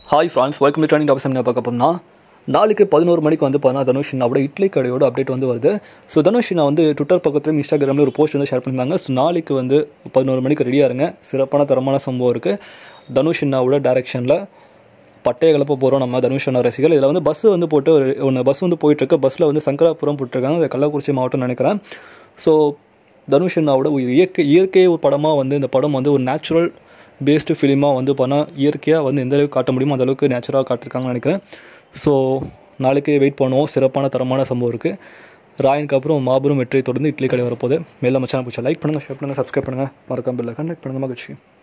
hi friends welcome to training talks என்ன பார்க்க போனா நாளைக்கு பதினோரு மணிக்கு வந்து பார்த்தா தனுஷ் அண்ணாவோட இட்லி கடையோட அப்டேட் வந்து வருது ஸோ தனுஷ் அண்ணா வந்து ட்விட்டர் பக்கத்துலையும் இன்ஸ்டாகிராமில் ஒரு போஸ்ட் வந்து ஷேர் பண்ணியிருந்தாங்க ஸோ நாளைக்கு வந்து பதினோரு மணிக்கு ரெடியாக இருங்க சிறப்பான தரமான சம்பவம் இருக்குது தனுஷ் அண்ணாவோட டேரெக்ஷனில் பட்டைய கிளப்ப போகிறோம் நம்ம தனுஷ் அண்ணா ரசிகர்கள் இதில் வந்து பஸ் வந்து போட்டு ஒரு ஒன்று பஸ் வந்து போயிட்டுருக்கு பஸ்ஸில் வந்து சங்கராபுரம் போட்டிருக்காங்க அது கள்ளக்குறிச்சி மாவட்டம் நினைக்கிறேன் ஸோ தனுஷ் அண்ணாவோட ஒரு இயற்கை இயற்கை ஒரு படமாக வந்து இந்த படம் வந்து ஒரு நேச்சுரல் பேஸ்டு ஃபிலிமாக வந்து பண்ணால் இயற்கையாக வந்து எந்த அளவுக்கு காட்ட முடியுமோ அந்த அளவுக்கு நேச்சுரலாக காட்டிருக்காங்கன்னு நினைக்கிறேன் ஸோ நாளைக்கு வெயிட் பண்ணுவோம் சிறப்பான தரமான சம்பவம் இருக்குது ராயனுக்கு அப்புறம் மாபெரும் வெற்றியை தொடர்ந்து இட்லி கடை வரப்போகுது மேலே மச்சான பிடிச்சா லைக் பண்ணுங்கள் ஷேர் பண்ணுங்கள் சப்ஸ்கிரைப் பண்ணுங்கள் மறக்காம பில்லை கனெக்ட் பண்ணுங்கள் மகிழ்ச்சி